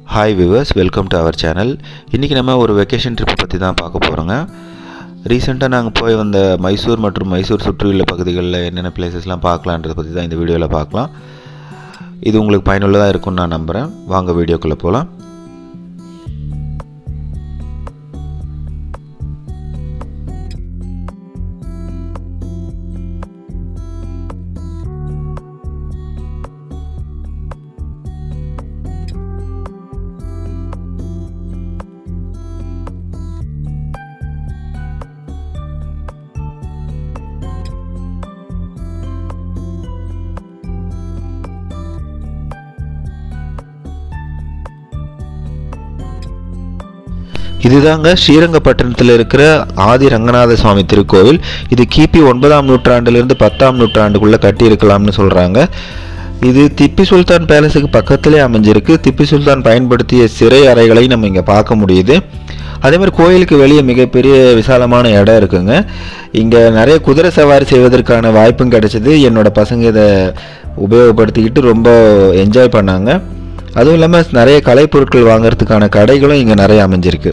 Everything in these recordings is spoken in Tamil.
hi viewers welcome to our channel இன்றைக்கி நம்ம ஒரு வெக்கேஷன் ட்ரிப்பை பற்றி தான் பார்க்க போகிறோங்க ரீசெண்டாக நாங்கள் போய் வந்த மைசூர் மற்றும் மைசூர் சுற்றியுள்ள பகுதிகளில் என்னென்ன பிளேசஸ்லாம் பார்க்கலான்றதை பற்றி தான் இந்த வீடியோவில் பார்க்கலாம் இது உங்களுக்கு பயனுள்ளதாக இருக்கும்னு நான் நம்புகிறேன் வாங்க வீடியோக்குள்ளே போகலாம் இதுதாங்க ஸ்ரீரங்கப்பட்டினத்தில் இருக்கிற ஆதி ரங்கநாத சுவாமி திருக்கோவில் இது கிபி ஒன்பதாம் நூற்றாண்டிலிருந்து பத்தாம் நூற்றாண்டுக்குள்ளே கட்டியிருக்கலாம்னு சொல்கிறாங்க இது திப்பி சுல்தான் பேலஸுக்கு பக்கத்திலே அமைஞ்சிருக்கு திப்பி சுல்தான் பயன்படுத்திய சிறை அறைகளை நம்ம இங்கே பார்க்க முடியுது அதே மாதிரி கோயிலுக்கு வெளியே மிகப்பெரிய விசாலமான இடம் இருக்குங்க இங்கே நிறைய குதிரை சவாரி செய்வதற்கான வாய்ப்பும் கிடைச்சிது என்னோட பசங்க இதை உபயோகப்படுத்திக்கிட்டு ரொம்ப என்ஜாய் பண்ணாங்க அதுவும் இல்லாமல் நிறைய கலைப்பொருட்கள் வாங்குறதுக்கான கடைகளும் இங்கே நிறைய அமைஞ்சிருக்கு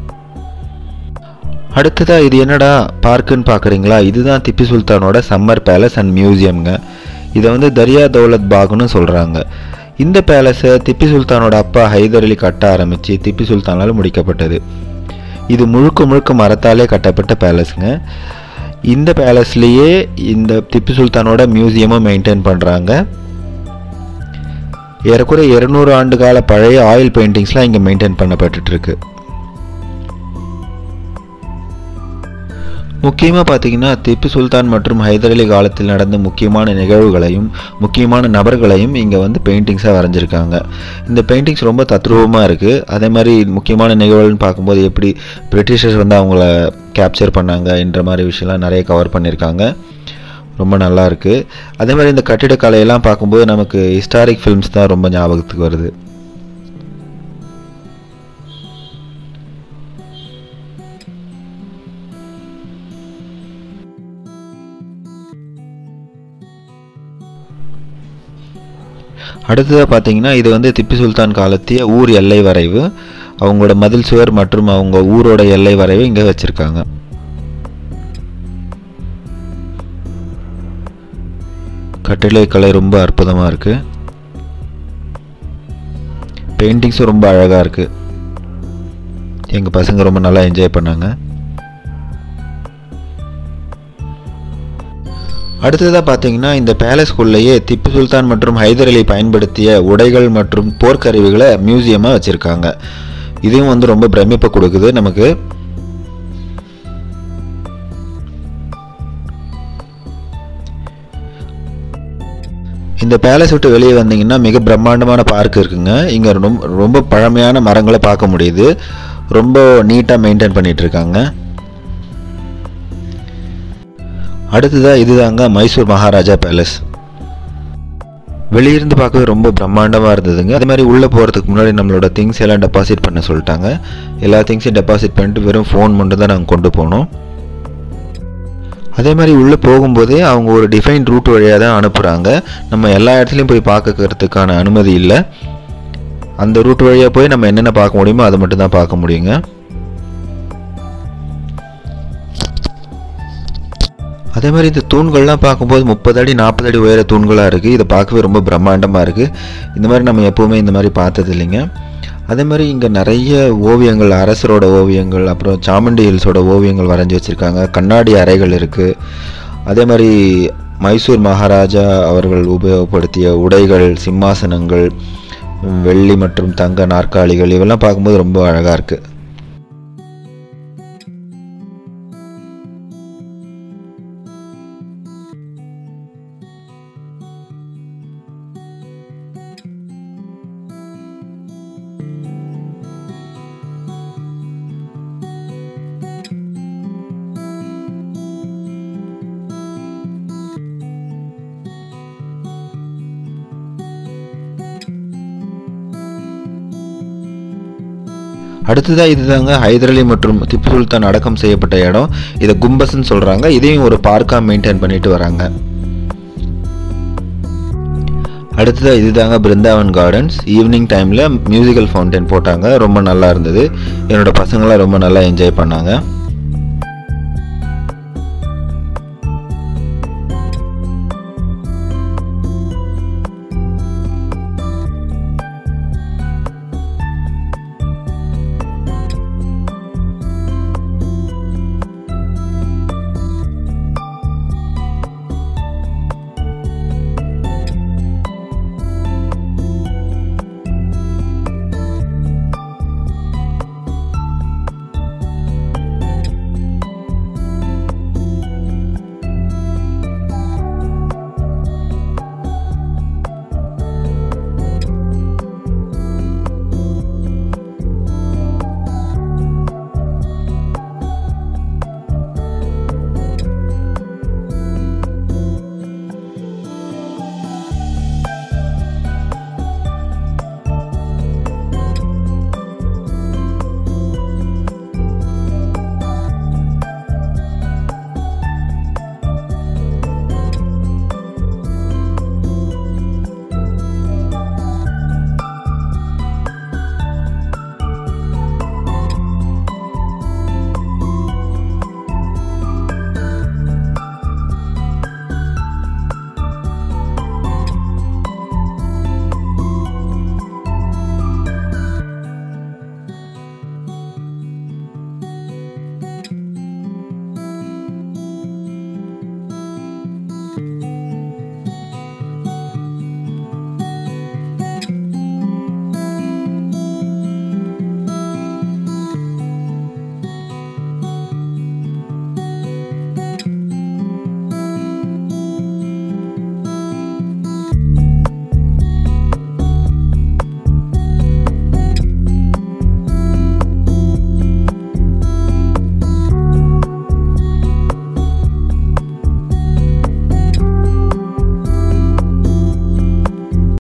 அடுத்ததாக இது என்னடா பார்க்குன்னு பார்க்குறீங்களா இதுதான் திப்பி சுல்தானோட சம்மர் பேலஸ் அண்ட் மியூசியம்ங்க இதை வந்து தரியா தௌலத் பாக்னு சொல்கிறாங்க இந்த பேலஸை திப்பி சுல்தானோட அப்பா ஹைதர் அலி கட்ட ஆரம்பித்து திப்பி சுல்தானால் முடிக்கப்பட்டது இது முழுக்க முழுக்க மரத்தாலே கட்டப்பட்ட பேலஸுங்க இந்த பேலஸ்லேயே இந்த திப்பு சுல்தானோட மியூசியமும் மெயின்டைன் பண்ணுறாங்க ஏறக்குறைய இருநூறு ஆண்டு கால பழைய ஆயில் பெயிண்டிங்ஸ்லாம் இங்கே மெயின்டைன் பண்ணப்பட்டுட்டு இருக்கு முக்கியமாக பார்த்தீங்கன்னா திப்பு சுல்தான் மற்றும் ஹைதர் அலி காலத்தில் நடந்த முக்கியமான நிகழ்வுகளையும் முக்கியமான நபர்களையும் இங்கே வந்து பெயிண்டிங்ஸாக வரைஞ்சிருக்காங்க இந்த பெயிண்டிங்ஸ் ரொம்ப தத்ரூபமாக இருக்குது அதே மாதிரி முக்கியமான நிகழ்வுகள்னு பார்க்கும்போது எப்படி பிரிட்டிஷர்ஸ் வந்து அவங்கள கேப்சர் பண்ணாங்க என்ற மாதிரி விஷயம்லாம் நிறைய கவர் பண்ணியிருக்காங்க ரொம்ப நல்லா இருக்குது அதே மாதிரி இந்த கட்டிடக்கலையெல்லாம் பார்க்கும்போது நமக்கு ஹிஸ்டாரிக் ஃபிலிம்ஸ் தான் ரொம்ப ஞாபகத்துக்கு வருது அடுத்ததாக பார்த்தீங்கன்னா இது வந்து திப்பு சுல்தான் காலத்திய ஊர் எல்லை வரைவு அவங்களோட மதில் சுவர் மற்றும் அவங்க ஊரோட எல்லை வரைவு இங்கே வச்சுருக்காங்க கட்டிடக்கலை ரொம்ப அற்புதமாக இருக்குது பெயிண்டிங்ஸும் ரொம்ப அழகாக இருக்குது எங்கள் பசங்க ரொம்ப நல்லா என்ஜாய் பண்ணாங்க அடுத்ததாக பார்த்தீங்கன்னா இந்த பேலஸ்குள்ளேயே திப்பு சுல்தான் மற்றும் ஹைதர் அலி பயன்படுத்திய உடைகள் மற்றும் போர்க்கருவிகளை மியூசியமாக வச்சுருக்காங்க இதுவும் வந்து ரொம்ப பிரமிப்பை கொடுக்குது நமக்கு இந்த பேலஸ் விட்டு வெளியே வந்தீங்கன்னா மிக பிரம்மாண்டமான பார்க் இருக்குங்க இங்கே ரொம்ப ரொம்ப பழமையான மரங்களை பார்க்க முடியுது ரொம்ப நீட்டாக மெயின்டைன் பண்ணிட்டு இருக்காங்க அடுத்ததாக இதுதாங்க மைசூர் மகாராஜா பேலஸ் வெளியிருந்து பார்க்கவே ரொம்ப பிரம்மாண்டமாக இருந்ததுங்க அதே மாதிரி உள்ளே போகிறதுக்கு முன்னாடி நம்மளோட திங்ஸ் எல்லாம் டெபாசிட் பண்ண சொல்லிட்டாங்க எல்லா திங்ஸையும் டெபாசிட் பண்ணிட்டு வெறும் ஃபோன் மட்டும் தான் நாங்கள் கொண்டு போனோம் அதே மாதிரி உள்ளே போகும்போதே அவங்க ஒரு டிஃபைன் ரூட் வழியாக தான் அனுப்புகிறாங்க நம்ம எல்லா இடத்துலையும் போய் பார்க்கறதுக்கான அனுமதி இல்லை அந்த ரூட் வழியாக போய் நம்ம என்னென்ன பார்க்க முடியுமோ அதை மட்டும் தான் பார்க்க முடியுங்க அதே மாதிரி இந்த தூண்கள்லாம் பார்க்கும்போது முப்பது அடி நாற்பது அடி உயர தூண்களாக இருக்குது இதை பார்க்கவே ரொம்ப பிரம்மாண்டமாக இருக்குது இந்த மாதிரி நம்ம எப்போவுமே இந்த மாதிரி பார்த்தது இல்லைங்க அதே மாதிரி இங்கே நிறைய ஓவியங்கள் அரசரோட ஓவியங்கள் அப்புறம் சாமுண்டி ஹில்ஸோட ஓவியங்கள் வரைஞ்சி வச்சுருக்காங்க கண்ணாடி அறைகள் இருக்குது அதே மாதிரி மைசூர் மகாராஜா அவர்கள் உபயோகப்படுத்திய உடைகள் சிம்மாசனங்கள் வெள்ளி மற்றும் தங்க நாற்காலிகள் இவெல்லாம் பார்க்கும்போது ரொம்ப அழகாக இருக்குது அடுத்ததாக இதுதாங்க ஹைதர் அலி மற்றும் திப்பு சுல்தான் அடக்கம் செய்யப்பட்ட இடம் இதை கும்பஸ்ன்னு சொல்கிறாங்க இதையும் ஒரு பார்க்காக மெயின்டைன் பண்ணிட்டு வராங்க அடுத்ததாக இதுதாங்க பிருந்தாவன் கார்டன்ஸ் ஈவினிங் டைமில் மியூசிக்கல் ஃபவுண்டைன் போட்டாங்க ரொம்ப நல்லா இருந்தது என்னோட பசங்களாம் ரொம்ப நல்லா என்ஜாய் பண்ணாங்க